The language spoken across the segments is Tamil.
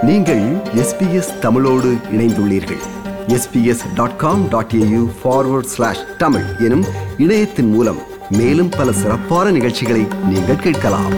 நீங்கள் எஸ்பிஎஸ் தமிழோடு இணைந்துள்ளீர்கள் S B S dot com dot A U forward slash Tamil எனும் இணையத்தின் மூலம் மேலும் பல சிறப்பான நிகழ்ச்சிகளை நீங்கள் கேட்கலாம்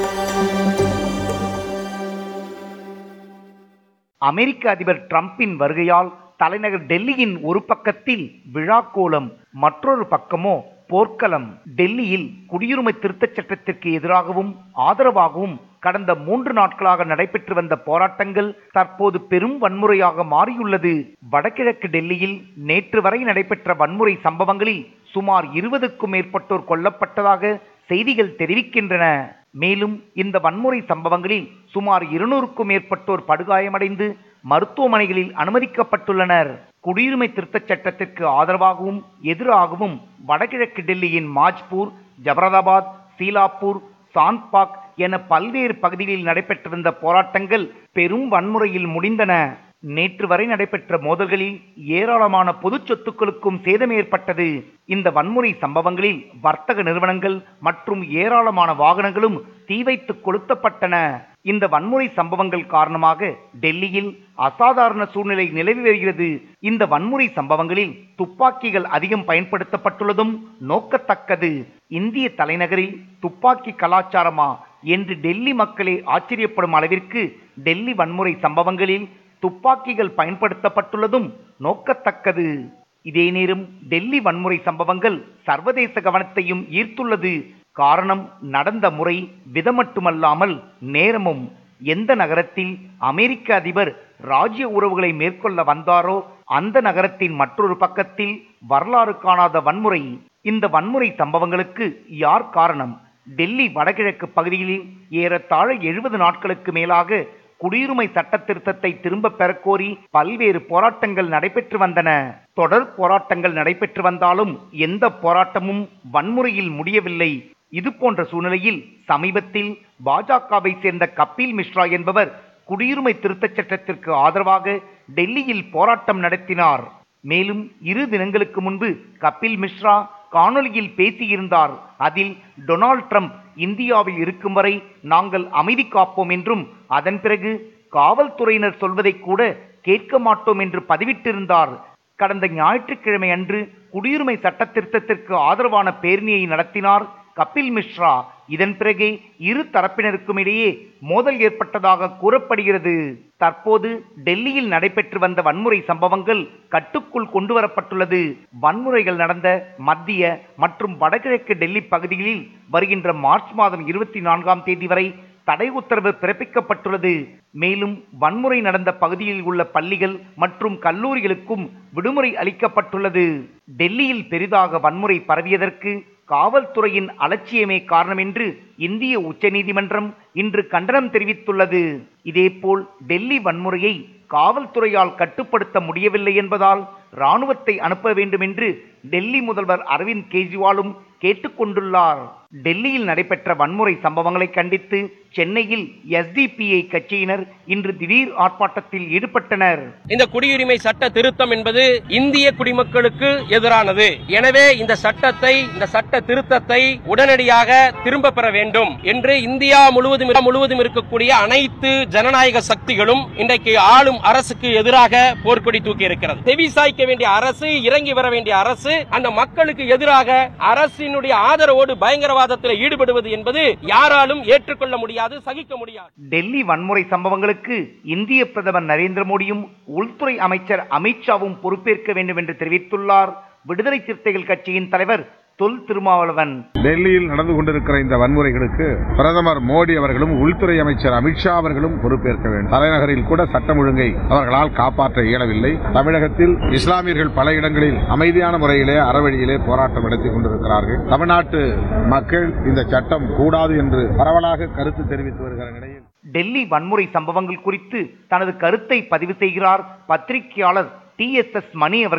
அமெரிக்க அதிபர் டிரம்பின் வருகையால் தலைநகர் டெல்லியின் ஒரு பக்கத்தில் விழாக்கோலம் மற்றொரு பக்கமோ போர்க்களம் டெல்லியில் குடியுரிமை திருத்தச் சட்டத்திற்கு எதிராகவும் ஆதரவாகவும் கடந்த மூன்று நாட்களாக நடைபெற்று வந்த போராட்டங்கள் தற்போது பெரும் வன்முறையாக மாறியுள்ளது வடகிழக்கு டெல்லியில் நேற்று வரை நடைபெற்ற வன்முறை சம்பவங்களில் சுமார் இருபதுக்கும் மேற்பட்டோர் கொல்லப்பட்டதாக செய்திகள் தெரிவிக்கின்றன மேலும் இந்த வன்முறை சம்பவங்களில் சுமார் இருநூறுக்கும் மேற்பட்டோர் படுகாயமடைந்து மருத்துவமனைகளில் அனுமதிக்கப்பட்டுள்ளனர் குடியுரிமை திருத்தச் சட்டத்திற்கு ஆதரவாகவும் எதிராகவும் வடகிழக்கு டெல்லியின் மாஜ்பூர் ஜபரதாபாத் சீலாப்பூர் சாந்த்பாக் என பல்வேறு பகுதிகளில் நடைபெற்றிருந்த போராட்டங்கள் பெரும் வன்முறையில் முடிந்தன நேற்று வரை நடைபெற்ற மோதல்களில் ஏராளமான பொது சொத்துக்களுக்கும் சேதம் ஏற்பட்டது இந்த வன்முறை சம்பவங்களில் வர்த்தக நிறுவனங்கள் மற்றும் ஏராளமான வாகனங்களும் தீ வைத்து கொளுத்தப்பட்டன இந்த வன்முறை சம்பவங்கள் காரணமாக டெல்லியில் அசாதாரண சூழ்நிலை நிலவி வருகிறது இந்த வன்முறை சம்பவங்களில் துப்பாக்கிகள் அதிகம் பயன்படுத்தப்பட்டுள்ளதும் நோக்கத்தக்கது இந்திய தலைநகரில் துப்பாக்கி கலாச்சாரமா என்று டெல்லி மக்களே ஆச்சரியப்படும் அளவிற்கு டெல்லி வன்முறை சம்பவங்களில் துப்பாக்கிகள் பயன்படுத்தப்பட்டுள்ளதும் நோக்கத்தக்கது இதே நேரம் டெல்லி வன்முறை சம்பவங்கள் சர்வதேச கவனத்தையும் ஈர்த்துள்ளது காரணம் நடந்த முறை விதமட்டுமல்லாமல் நேரமும் எந்த நகரத்தில் அமெரிக்க அதிபர் ராஜ்ய உறவுகளை மேற்கொள்ள வந்தாரோ அந்த நகரத்தின் மற்றொரு பக்கத்தில் வரலாறு காணாத வன்முறை இந்த வன்முறை சம்பவங்களுக்கு யார் காரணம் டெல்லி வடகிழக்கு பகுதியில் ஏறத்தாழ எழுபது நாட்களுக்கு மேலாக குடியுரிமை சட்ட திருத்தத்தை திரும்ப பெறக்கோரி பல்வேறு போராட்டங்கள் நடைபெற்று வந்தன தொடர் போராட்டங்கள் நடைபெற்று வந்தாலும் எந்த போராட்டமும் வன்முறையில் முடியவில்லை இது போன்ற சூழ்நிலையில் சமீபத்தில் பாஜகவை சேர்ந்த கபில் மிஸ்ரா என்பவர் குடியுரிமை திருத்தச் சட்டத்திற்கு ஆதரவாக டெல்லியில் போராட்டம் நடத்தினார் மேலும் இரு தினங்களுக்கு முன்பு கபில் மிஸ்ரா காணொலியில் பேசியிருந்தார் அதில் டொனால்ட் ட்ரம்ப் இந்தியாவில் இருக்கும் வரை நாங்கள் அமைதி காப்போம் என்றும் அதன் பிறகு காவல்துறையினர் சொல்வதை கூட கேட்க மாட்டோம் என்று பதிவிட்டிருந்தார் கடந்த ஞாயிற்றுக்கிழமை அன்று குடியுரிமை சட்ட திருத்தத்திற்கு ஆதரவான பேரணியை நடத்தினார் கபில் மிஸ்ரா இதன் பிறகே இரு தரப்பினருக்கும் இடையே மோதல் ஏற்பட்டதாக கூறப்படுகிறது தற்போது டெல்லியில் நடைபெற்று வந்த வன்முறை சம்பவங்கள் கட்டுக்குள் கொண்டு வரப்பட்டுள்ளது வன்முறைகள் நடந்த மத்திய மற்றும் வடகிழக்கு டெல்லி பகுதிகளில் வருகின்ற மார்ச் மாதம் இருபத்தி நான்காம் தேதி வரை தடை உத்தரவு பிறப்பிக்கப்பட்டுள்ளது மேலும் வன்முறை நடந்த பகுதியில் உள்ள பள்ளிகள் மற்றும் கல்லூரிகளுக்கும் விடுமுறை அளிக்கப்பட்டுள்ளது டெல்லியில் பெரிதாக வன்முறை பரவியதற்கு காவல்துறையின் அலட்சியமே காரணம் என்று இந்திய உச்சநீதிமன்றம் இன்று கண்டனம் தெரிவித்துள்ளது இதேபோல் டெல்லி வன்முறையை காவல்துறையால் கட்டுப்படுத்த முடியவில்லை என்பதால் ராணுவத்தை அனுப்ப வேண்டும் என்று டெல்லி முதல்வர் அரவிந்த் கெஜ்ரிவாலும் கேட்டுக்கொண்டுள்ளார் டெல்லியில் நடைபெற்ற வன்முறை சம்பவங்களை கண்டித்து சென்னையில் எஸ்டிபிஐ கட்சியினர் இன்று திடீர் ஆர்ப்பாட்டத்தில் ஈடுபட்டனர் இந்த குடியுரிமை சட்ட திருத்தம் என்பது இந்திய குடிமக்களுக்கு எதிரானது எனவே இந்த சட்டத்தை இந்த சட்ட திருத்தத்தை உடனடியாக திரும்ப பெற வேண்டும் என்று இந்தியா முழுவதும் முழுவதும் இருக்கக்கூடிய அனைத்து ஜனநாயக சக்திகளும் இன்றைக்கு ஆளும் அரசுக்கு எதிராக போர்க்கொடி தூக்கி இருக்கிறது செவி சாய்க்க வேண்டிய அரசு இறங்கி வர வேண்டிய அரசு அந்த மக்களுக்கு எதிராக அரசினுடைய ஆதரவோடு பயங்கரவாதத்தில் ஈடுபடுவது என்பது யாராலும் ஏற்றுக்கொள்ள முடியாது சகிக்க முடியாது டெல்லி வன்முறை சம்பவங்களுக்கு இந்திய பிரதமர் நரேந்திர மோடியும் உள்துறை அமைச்சர் அமித்ஷாவும் பொறுப்பேற்க வேண்டும் என்று தெரிவித்துள்ளார் விடுதலை சிறுத்தைகள் கட்சியின் தலைவர் தொல் திருமாவளவன் டெல்லியில் நடந்து கொண்டிருக்கிற இந்த வன்முறைகளுக்கு பிரதமர் மோடி அவர்களும் உள்துறை அமைச்சர் அமித்ஷா அவர்களும் பொறுப்பேற்க வேண்டும் தலைநகரில் கூட சட்டம் ஒழுங்கை அவர்களால் காப்பாற்ற இயலவில்லை தமிழகத்தில் இஸ்லாமியர்கள் பல இடங்களில் அமைதியான முறையிலே அறவழியிலே போராட்டம் நடத்தி கொண்டிருக்கிறார்கள் தமிழ்நாட்டு மக்கள் இந்த சட்டம் கூடாது என்று பரவலாக கருத்து தெரிவித்து வருகிற நிலையில் டெல்லி வன்முறை சம்பவங்கள் குறித்து தனது கருத்தை பதிவு செய்கிறார் பத்திரிகையாளர் டி எஸ் எஸ் மணி அவர்கள்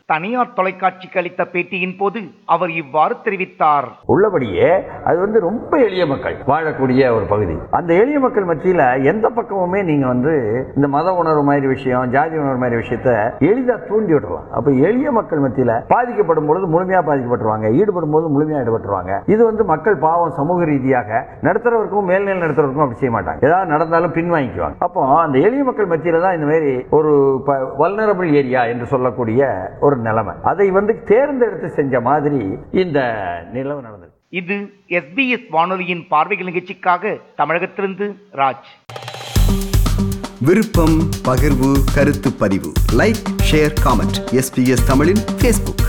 தனியார் தொலைக்காட்சிக்கு அளித்த பேட்டியின் போது அவர் இவ்வாறு தெரிவித்தார் உள்ளபடியே அது வந்து ரொம்ப எளிய மக்கள் வாழக்கூடிய ஒரு பகுதி அந்த எளிய மக்கள் மத்தியில எந்த பக்கமுமே நீங்க வந்து இந்த மத உணர்வு மாதிரி விஷயம் ஜாதி உணர்வு மாதிரி விஷயத்த எளிதா தூண்டி விடலாம் அப்ப எளிய மக்கள் மத்தியில பாதிக்கப்படும் பொழுது முழுமையா பாதிக்கப்பட்டுருவாங்க ஈடுபடும் போது முழுமையா ஈடுபட்டுருவாங்க இது வந்து மக்கள் பாவம் சமூக ரீதியாக நடுத்தரவருக்கும் மேல்நிலை நடுத்தரவருக்கும் அப்படி செய்ய மாட்டாங்க ஏதாவது நடந்தாலும் பின்வாங்கிக்குவாங்க அப்போ அந்த எளிய மக்கள் மத்தியில தான் இந்த மாதிரி ஒரு வல்னரபிள் ஏரியா என்று சொல்லக்கூடிய ஒரு நிலைமை அதை வந்து தேர்ந்தெடுத்து செஞ்ச மாதிரி இந்த நிலைமை நடந்தது இது எஸ்பிஎஸ் வானொலியின் பார்வைகள் நிகழ்ச்சிக்காக தமிழகத்திலிருந்து ராஜ் விருப்பம் பகிர்வு கருத்து பதிவு லைக் ஷேர் காமெண்ட் எஸ்பிஎஸ் தமிழின் ஃபேஸ்புக்